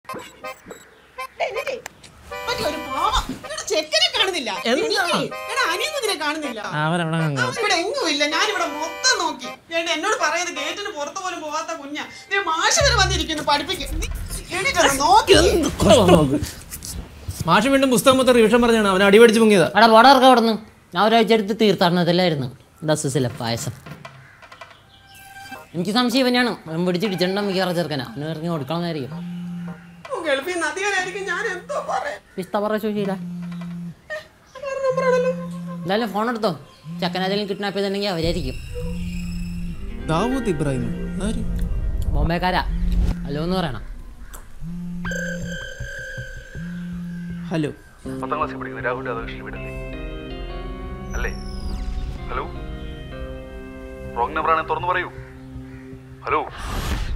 ഒരു പാവം. ഇവിടെ ചെക്കനെ കാണുന്നില്ല എന്താ? എടാ അനിയനെ കാണുന്നില്ല അവരവിടെ അങ്ങ് അവൻ ഇവിടെ എങ്ങും ഇല്ല ഞാൻ ഇവിടെ മൊത്തം നോക്കി ഏണ്ട എന്നോട് പറയുന്നത് ഗേറ്റിന് പുറത്ത് പോലും പോവാത്ത കുഞ്ഞാ ദേ മാഷ് വരെ വന്നിരിക്കുന്നു പഠിപ്പിക്കും നീ എണീറ്റൊന്ന് നോക്കി മാഷ് വീണ്ടും പുസ്തകം മൊത്തം റിവിഷൻ പറഞ്ഞാണ് അവൻ അടിപടിച്ച് മുങ്ങിയതാ എടാ വടർക്ക അവിടെ നിന്ന് ഞാൻ ഒരാഴ്ച എടുത്ത് തീർത്ഥാടനത്തിലായിരുന്നു ദസിലെ പായസം എനിക്ക് സംശയം ഇവനാണ് അവൻ പിടിച്ചിടിച്ചിട്ടുണ്ടോ മിക്കവാറും ചെറുക്കനാ അവന് ഇറങ്ങി കൊടുക്കണമെന്നായിരിക്കും ഗൾഫിൽ നിന്ന് അധികാരായിരിക്കും ഞാൻ എന്തോ പറയാം പിസ്ത പറ ചോദിച്ചില്ല എന്തായാലും ഫോൺ എടുത്തോ ചക്കനാജലും കിഡ്നാപ്പ് ചെയ്തിട്ടുണ്ടെങ്കിൽ അവരായിരിക്കും ദാവൂദ് ഇബ്രാഹിം ആര് ബോംബെക്കാരാ ഹലോ എന്ന് പറയണം ഹലോ പത്താം ക്ലാസ്സിൽ പഠിക്കുന്ന രാഹുൽ രാധാകൃഷ്ണൻ വീടല്ലേ അല്ലേ ഹലോ റോങ് നമ്പറാണ് തുറന്നു പറയൂ ഹലോ